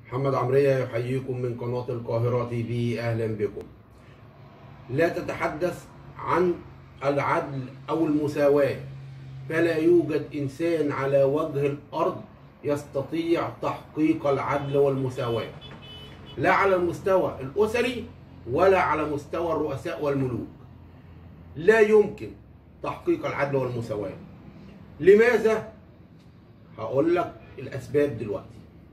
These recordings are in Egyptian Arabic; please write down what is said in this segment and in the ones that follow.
محمد عمرية يحييكم من قناة القاهرة تي في أهلا بكم لا تتحدث عن العدل أو المساواة فلا يوجد إنسان على وجه الأرض يستطيع تحقيق العدل والمساواة لا على المستوى الأسري ولا على مستوى الرؤساء والملوك لا يمكن تحقيق العدل والمساواة لماذا؟ هقول لك الأسباب دلوقتي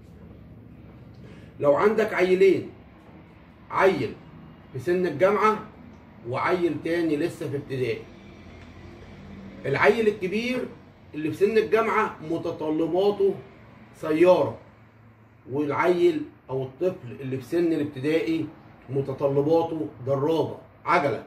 لو عندك عيلين عيل في سن الجامعة وعيل تاني لسه في ابتدائي العيل الكبير اللي في سن الجامعة متطلباته سيارة والعيل أو الطفل اللي في سن الابتدائي متطلباته دراجة عجلة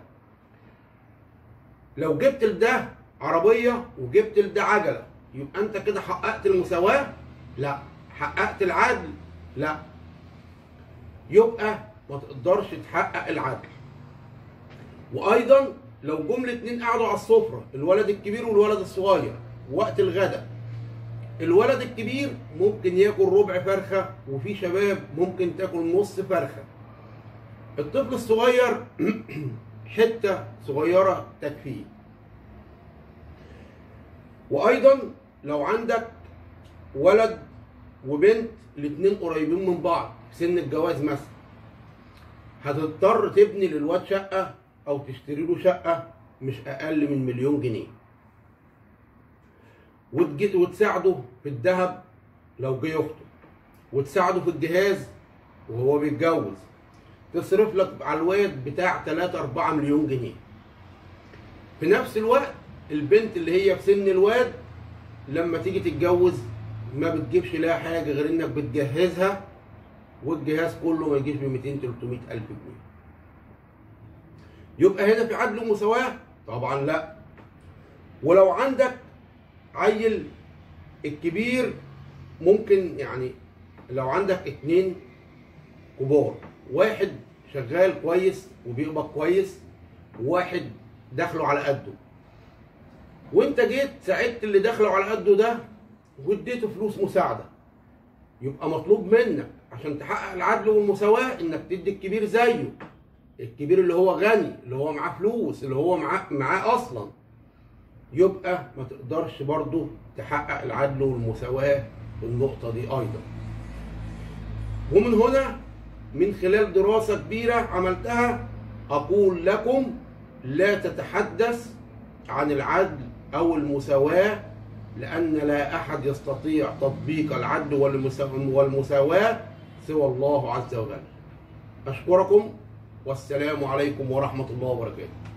لو جبت لده عربية وجبت لده عجلة يبقى أنت كده حققت المساواة؟ لا حققت العدل؟ لا يبقى ما تقدرش تحقق العدل وايضا لو جم الاتنين قعدوا على السفره الولد الكبير والولد الصغير وقت الغداء الولد الكبير ممكن ياكل ربع فرخه وفي شباب ممكن تاكل نص فرخه الطفل الصغير حته صغيره تكفيه وايضا لو عندك ولد وبنت الاتنين قريبين من بعض في سن الجواز مثلا هتضطر تبني للواد شقه او تشتري له شقه مش اقل من مليون جنيه وتجي وتساعده في الذهب لو جه يخطب وتساعده في الجهاز وهو بيتجوز تصرف لك على الواد بتاع 3 4 مليون جنيه في نفس الوقت البنت اللي هي في سن الواد لما تيجي تتجوز ما بتجيبش لها حاجه غير انك بتجهزها والجهاز كله ما يجيش ب 200 300 الف جنيه يبقى هنا في عدل ومساواه طبعا لا ولو عندك عيل الكبير ممكن يعني لو عندك اتنين كبار واحد شغال كويس وبيقبض كويس وواحد دخله على قده وانت جيت ساعدت اللي دخله على قده ده واديته فلوس مساعده يبقى مطلوب منك عشان تحقق العدل والمساواه انك تدي الكبير زيه الكبير اللي هو غني اللي هو معاه فلوس اللي هو معاه معاه اصلا يبقى ما تقدرش برضه تحقق العدل والمساواه في النقطه دي ايضا ومن هنا من خلال دراسه كبيره عملتها اقول لكم لا تتحدث عن العدل او المساواه لأن لا أحد يستطيع تطبيق العدل والمساواة سوى الله عز وجل أشكركم والسلام عليكم ورحمة الله وبركاته